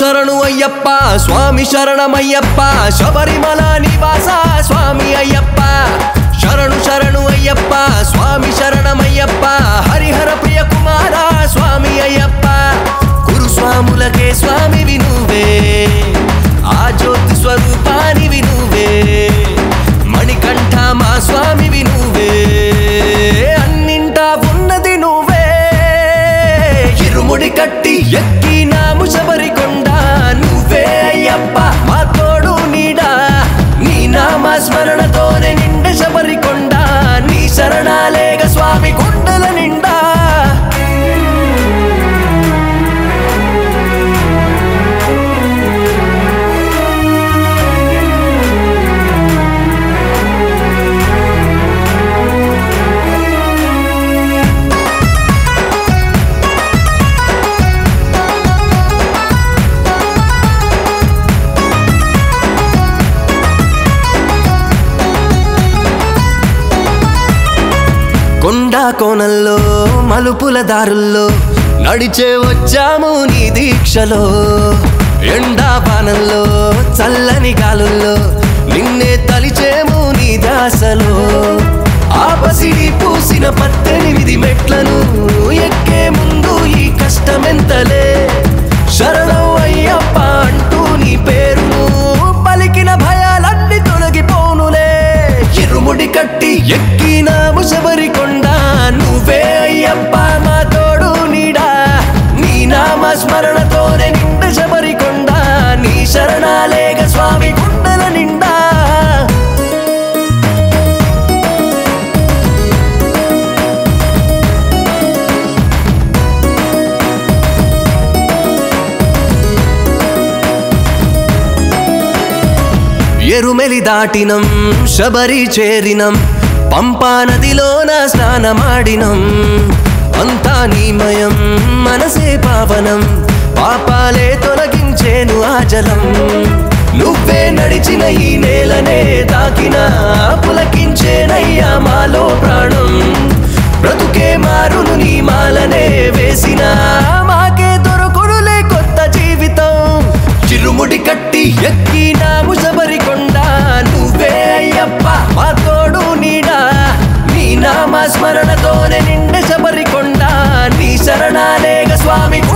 శరణు అయ్యప్ప స్వామి శరణమయ్యప్ప శబరిమల నివాస స్వామి అయ్యప్ప శరణు శరణు అయ్యప్ప స్వామి శరణమయ్యప్ప హరిహర ప్రియ కుమార స్వామి అయ్యప్ప గురుస్వాములకే స్వామివి నువ్వే ఆ జ్యోతి స్వరూపానివి నువ్వే మణికంఠ మా స్వామివి నువ్వే అన్నింటా ఉన్నది నువ్వే ఇరుముడి కట్టి ఎక్కినాము శబరికొండ నువ్వే అయ్యప్ప మా తోడు నీడా నీ నామ స్మరణతోనే నిండ శబరికొండ నీ శరణాలేగ స్వామి గుండెల నిండా కొండా కోనల్లో మలుపుల దారుల్లో నడిచే వచ్చాము నీ దీక్షలో ఎండా బాణంలో చల్లని గాలుల్లో నిన్నే తలిచేము నీ దాసలో ఆపసిడి పూసిన పద్దెనిమిది మెట్లను ఎక్కే ముందు ఈ కష్టమెంతలే శరణం అయ్యప్ప అంటూ నీ పేరును పలికిన భయాలన్నీ తొలగిపోనులే ఇరుముడి కట్టి ఎక్కినాము శబరికొండ నువ్వే అయ్యప్ప మా తోడు నీడా నీ నామ స్మరణతోనే నిండ శబరికొండ నీ శరణాలేగ స్వామి గుండెల నిండా ఎరుమెలి దాటినం శబరి చేరినం పంపా నదిలోన స్నానమాడినం అంతా నీమయం మనసే పావనం పాపాలే తొలగించేను ఆ జలం నువ్వే నడిచిన ఈ నేలనే తాకిన పులకించేనయ్యా మాలో ప్రాణం బ్రతుకే మారును నీ మాలనే వేసిన మాకే దొరకొడులే కొత్త జీవితం చిరుముడి కట్టి ఎక్కినాము శబరికొండ నువ్వే అయ్యప్ప మా తోడు నీడా నీ నామ స్మరణతోనే నిండ శబరికొండ నీ శరణాలేగ స్వామి